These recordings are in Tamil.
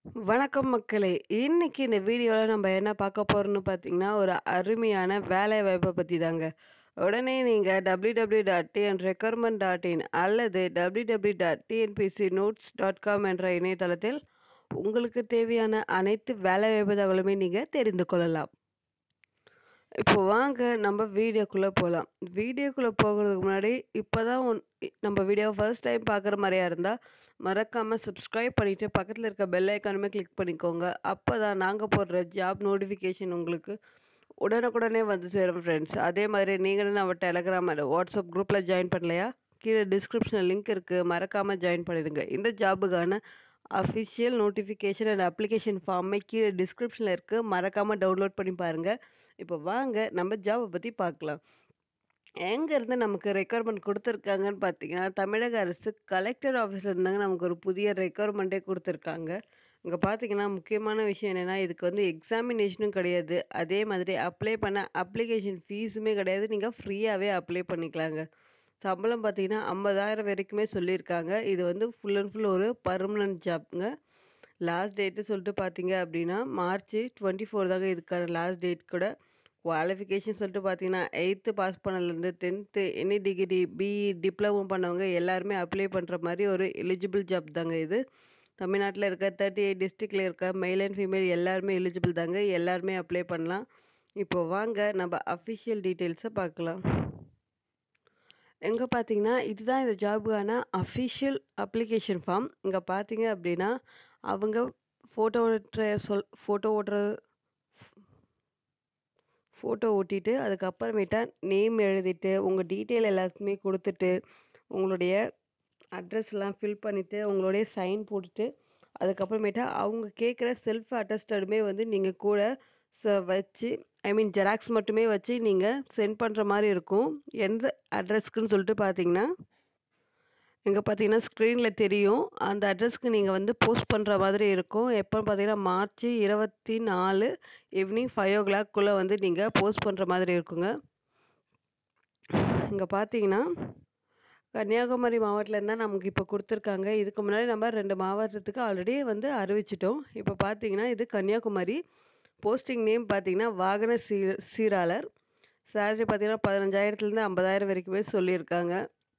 வணக்கம் மக்களே! இன்னைக்கு இந்த வீடியோல நம்ம என்ன பார்க்க போறோம்னு பார்த்தீங்கன்னா, ஒரு அருமையான வேலைவாய்ப்ப பத்தி தாங்க. உடனே நீங்க www.tnrecruitment.in அல்லது www.tnpcnotes.com என்ற இணையதளத்தில் உங்களுக்கு தேவையான அனைத்து வேலைவாய்ப்பு தகவலுமே நீங்க தெரிந்து கொள்ளலாம். இப்போ வாங்க நம்ம வீடியோக்குள்ள போலாம். வீடியோக்குள்ள போகறதுக்கு முன்னாடி இப்பதான் ஒன் இ நம்ம வீடியோவ ஃபர்ஸ்ட் டைம் பார்க்குற மாரியா இருந்தா, மறக்காம சப்ஸ்கிரைப் பண்ணிட்டு பக்கத்துல இருக்க பெல் ஐகானுமே கிளிக் பண்ணிக்கோங்க. அப்பதான் நாங்க போடுற ஜாப் நோட்டிஃபிகேஷன் உங்களுக்கு உடனுக்குடனே வந்து சேரும் ஃப்ரெண்ட்ஸ். அதே மாதிரி நீங்களும் நம்ம டெலகிராம் அண்ட் வாட்ஸ்அப் குரூப்ல ஜாயின் பண்ணலையா? கீழ டிஸ்கிரிப்ஷன்ல லிங்க் இருக்கு. மறக்காம ஜாயின் பண்ணிடுங்க. இந்த ஜாபுக்கான அஃபிஷியல் நோட்டிஃபிகேஷன் அண்ட் அப்ளிகேஷன் ஃபார்மை கீழ டிஸ்கிரிப்ஷன்ல இருக்கு. மறக்காம டவுன்லோட் பண்ணி பாருங்க. இப்போ வாங்க நம்ம ஜாப பத்தி பார்க்கலாம். எங்கேருந்து நமக்கு ரெக்யர்மென்ட் குடுத்துருக்காங்கன்னு பார்த்தீங்கன்னா, தமிழக அரசு கலெக்டர் ஆஃபீஸ்ல இருந்தாங்க நமக்கு ஒரு புதிய ரெக்யர்மென்ட்டே குடுத்துருக்காங்க. இங்க பார்த்தீங்கன்னா, முக்கியமான விஷயம் என்னன்னா, இதுக்கு வந்து எக்ஸாமினேஷனும் கிடையாது. அதே மாதிரி அப்ளை பண்ண அப்ளிகேஷன் ஃபீஸுமே கிடையாது. நீங்க ஃப்ரீயாவே அப்ளை பண்ணிக்கலாங்க. சம்பளம் பார்த்தீங்கன்னா, 50,000 வரைக்குமே சொல்லியிருக்காங்க. இது வந்து ஃபுல் அண்ட் ஃபுல் ஒரு பெர்மனன்ட் ஜாப்ங்க. லாஸ்ட் டேட்டு சொல்லிட்டு பார்த்தீங்க அப்படின்னா, மார்ச் 24 தாங்க இதுக்கான லாஸ்ட் டேட் கூட. குவாலிஃபிகேஷன் சொல்லிட்டு பார்த்தீங்கன்னா, 8த் பாஸ் பண்ணதுலேருந்து 10த் எனி டிகிரி, பிஇ, டிப்ளமோ பண்ணவங்க எல்லாருமே அப்ளை பண்ற மாரி ஒரு எலிஜிபிள் ஜாப் தாங்க இது. தமிழ்நாட்டுல இருக்க 38 டிஸ்ட்ரிக்ட்ல இருக்க மெயில் அண்ட் ஃபீமேல் எல்லாருமே எலிஜிபிள் தாங்க. எல்லாருமே அப்ளை பண்ணலாம். இப்போ வாங்க நம்ம அஃபிஷியல் டீட்டெயில்ஸ பார்க்கலாம். எங்க பார்த்தீங்கன்னா, இதுதான் இந்த ஜாபுக்கான அஃபிஷியல் அப்ளிகேஷன் ஃபார்ம். இங்க பார்த்தீங்க அப்படின்னா, அவங்க ஃபோட்டோ ஒட்டுற சொல் ஃபோட்டோ ஓட்டுற ஃபோட்டோ ஒட்டிட்டு, அதுக்கப்புறமேட்டா நேம் எழுதிட்டு, உங்க டீட்டெயில் எல்லாத்தையுமே குடுத்துட்டு, உங்களுடைய அட்ரஸ்லாம் ஃபில் பண்ணிட்டு, உங்களுடைய சைன் போட்டுட்டு, அதுக்கப்புறமேட்டா அவங்க கேட்குற செல்ஃப் அட்டஸ்டடுமே வந்து நீங்க கூட ச வச்சு ஐ மீன் ஜெராக்ஸ் மட்டுமே வச்சு நீங்க சென்ட் பண்ற மாரி இருக்கும். எந்த அட்ரஸ்க்குன்னு சொல்லிட்டு பார்த்தீங்கன்னா இங்க பார்த்தீங்கன்னா, ஸ்க்ரீன்ல தெரியும். அந்த அட்ரஸ்க்கு நீங்க வந்து போஸ்ட் பண்ற மாதிரி இருக்கும். எப்போன்னு பார்த்தீங்கன்னா, மார்ச் 24 ஈவினிங் 5:00 க்குள்ள வந்து நீங்க போஸ்ட் பண்ற மாதிரி இருக்குங்க. இங்க பார்த்தீங்கன்னா, கன்னியாகுமரி மாவட்டத்துலேருந்து தான் நமக்கு இப்போ குடுத்துருக்காங்க. இதுக்கு முன்னாடி நம்ம 2 மாவட்டத்துக்கு ஆல்ரெடி வந்து அறிவிச்சுட்டோம். இப்போ பார்த்தீங்கன்னா, இது கன்னியாகுமரி. போஸ்டிங் நேம் பார்த்தீங்கன்னா, வாகன சீ சீராளர். சேலரி பார்த்தீங்கன்னா, 15,000லேருந்து 50,000 வரைக்குமே சொல்லியிருக்காங்க.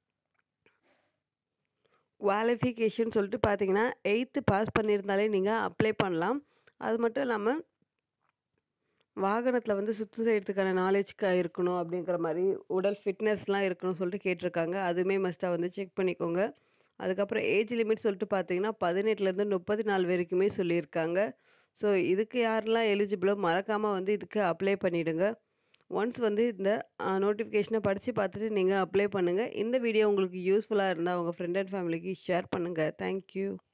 குவாலிஃபிகேஷன் சொல்லிட்டு பார்த்தீங்கன்னா, 8த் பாஸ் பண்ணியிருந்தாலே நீங்க அப்ளை பண்ணலாம். அது மட்டும் இல்லாம வாகனத்தில வந்து சுத்தம் செய்றதுக்கான நாலேட்ஜ் க இருக்கணும் அப்படிங்கிற மாரி, உடல் ஃபிட்னஸ்லாம் இருக்கணும்னு சொல்லிட்டு கேட்டிருக்காங்க. அதுவுமே மஸ்ட்டா வந்து செக் பண்ணிக்கோங்க. அதுக்கப்புறம் ஏஜ் லிமிட் சொல்லிட்டு பார்த்தீங்கன்னா, 18லேருந்து 34 வரைக்குமே சொல்லியிருக்காங்க. ஸோ இதுக்கு யாரெல்லாம் எலிஜிபிளோ மறக்காம வந்து இதுக்கு அப்ளை பண்ணிடுங்க. ஒன்ஸ் வந்து இந்த அ நோட்டிஃபிகேஷன படிச்சு பார்த்துட்டு நீங்க அப்ளை பண்ணுங்க. இந்த வீடியோ உங்களுக்கு யூஸ்ஃபுல்லா இருந்தா உங்க ஃப்ரெண்ட் அண்ட் ஃபேமிலிக்கு ஷேர் பண்ணுங்க. Thank you.